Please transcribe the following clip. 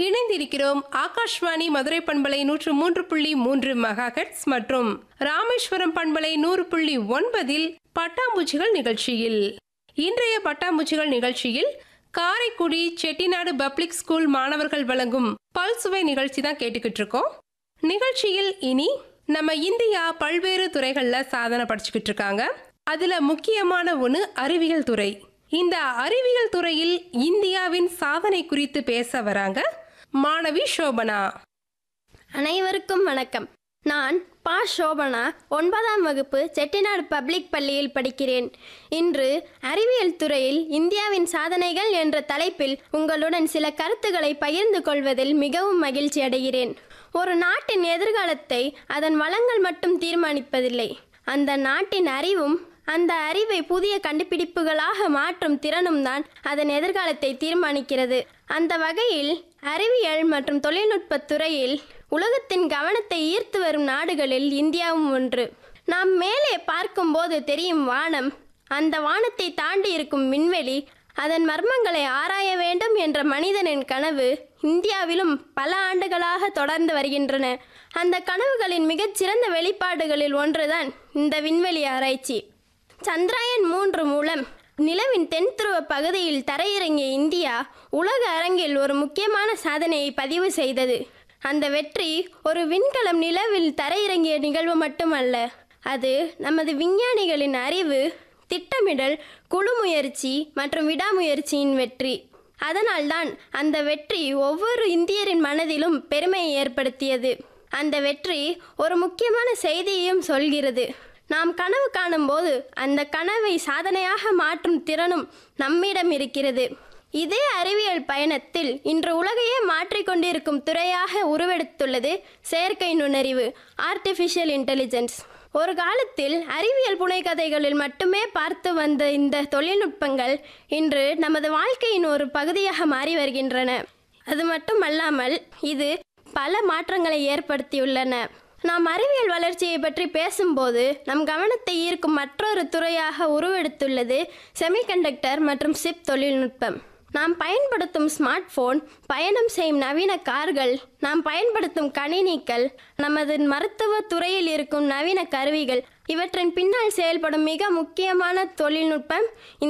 இணைந்திருக்கிறோம் ஆகாஷ்வாணி மதுரை பண்பலை நூற்று மூன்று புள்ளி மூன்று மெகாஹெட்ஸ் மற்றும் ராமேஸ்வரம் பண்பலை நூறு புள்ளி ஒன்பதில் பட்டாம்பூச்சிகள் நிகழ்ச்சியில் இன்றைய பட்டாம்பூச்சிகள் நிகழ்ச்சியில் காரைக்குடி செட்டிநாடு பப்ளிக் ஸ்கூல் மாணவர்கள் வழங்கும் பல்சுவை நிகழ்ச்சி தான் கேட்டுக்கிட்டு இருக்கோம் நிகழ்ச்சியில் இனி நம்ம இந்தியா பல்வேறு துறைகள்ல சாதனை படிச்சுக்கிட்டு இருக்காங்க அதுல முக்கியமான ஒன்று அறிவியல் துறை இந்த அறிவியல் துறையில் இந்தியாவின் சாதனை குறித்து பேச வராங்க மாணவி சோபனா அனைவருக்கும் வணக்கம் நான் பா சோபனா ஒன்பதாம் வகுப்பு செட்டிநாடு பப்ளிக் பள்ளியில் படிக்கிறேன் இன்று அறிவியல் துறையில் இந்தியாவின் சாதனைகள் என்ற தலைப்பில் உங்களுடன் சில கருத்துக்களை பகிர்ந்து கொள்வதில் மிகவும் மகிழ்ச்சி அடைகிறேன் ஒரு நாட்டின் எதிர்காலத்தை அதன் வளங்கள் மட்டும் தீர்மானிப்பதில்லை அந்த நாட்டின் அறிவும் அந்த அறிவை புதிய கண்டுபிடிப்புகளாக மாற்றும் திறனும் தான் அதன் எதிர்காலத்தை தீர்மானிக்கிறது அந்த வகையில் அறிவியல் மற்றும் தொழில்நுட்பத் துறையில் உலகத்தின் கவனத்தை ஈர்த்து வரும் நாடுகளில் இந்தியாவும் ஒன்று நாம் மேலே பார்க்கும்போது தெரியும் வானம் அந்த வானத்தை தாண்டி இருக்கும் விண்வெளி அதன் மர்மங்களை ஆராய வேண்டும் என்ற மனிதனின் கனவு இந்தியாவிலும் பல ஆண்டுகளாக தொடர்ந்து வருகின்றன அந்த கனவுகளின் மிகச்சிறந்த வெளிப்பாடுகளில் ஒன்றுதான் இந்த விண்வெளி ஆராய்ச்சி சந்திராயன் மூன்று மூலம் நிலவின் தென்துருவ பகுதியில் தரையிறங்கிய இந்தியா உலக அரங்கில் ஒரு முக்கியமான சாதனையை பதிவு செய்தது அந்த வெற்றி ஒரு விண்கலம் நிலவில் தரையிறங்கிய நிகழ்வு மட்டுமல்ல அது நமது விஞ்ஞானிகளின் அறிவு திட்டமிடல் குழு முயற்சி மற்றும் விடாமுயற்சியின் வெற்றி அதனால்தான் அந்த வெற்றி ஒவ்வொரு இந்தியரின் மனதிலும் பெருமையை ஏற்படுத்தியது அந்த வெற்றி ஒரு முக்கியமான செய்தியையும் சொல்கிறது நாம் கனவு காணும்போது அந்த கனவை சாதனையாக மாற்றும் திறனும் நம்மிடம் இருக்கிறது இதே அறிவியல் பயணத்தில் இன்று உலகையே மாற்றிக்கொண்டிருக்கும் துறையாக உருவெடுத்துள்ளது செயற்கை நுண்ணறிவு ஆர்டிஃபிஷியல் இன்டெலிஜென்ஸ் ஒரு காலத்தில் அறிவியல் புனைகதைகளில் மட்டுமே பார்த்து வந்த இந்த தொழில்நுட்பங்கள் இன்று நமது வாழ்க்கையின் ஒரு பகுதியாக மாறி வருகின்றன அது மட்டுமல்லாமல் இது பல மாற்றங்களை ஏற்படுத்தியுள்ளன நாம் அறிவியல் வளர்ச்சியை பற்றி பேசும்போது நம் கவனத்தை ஈர்க்கும் மற்றொரு துறையாக உருவெடுத்துள்ளது செமிகண்டக்டர் மற்றும் சிப் தொழில்நுட்பம் நாம் பயன்படுத்தும் ஸ்மார்ட் போன் பயணம் செய்யும் நவீன கார்கள் நாம் பயன்படுத்தும் கணினிகள் நமது மருத்துவ துறையில் இருக்கும் நவீன கருவிகள் இவற்றின் பின்னால் செயல்படும் மிக முக்கியமான தொழில்நுட்பம்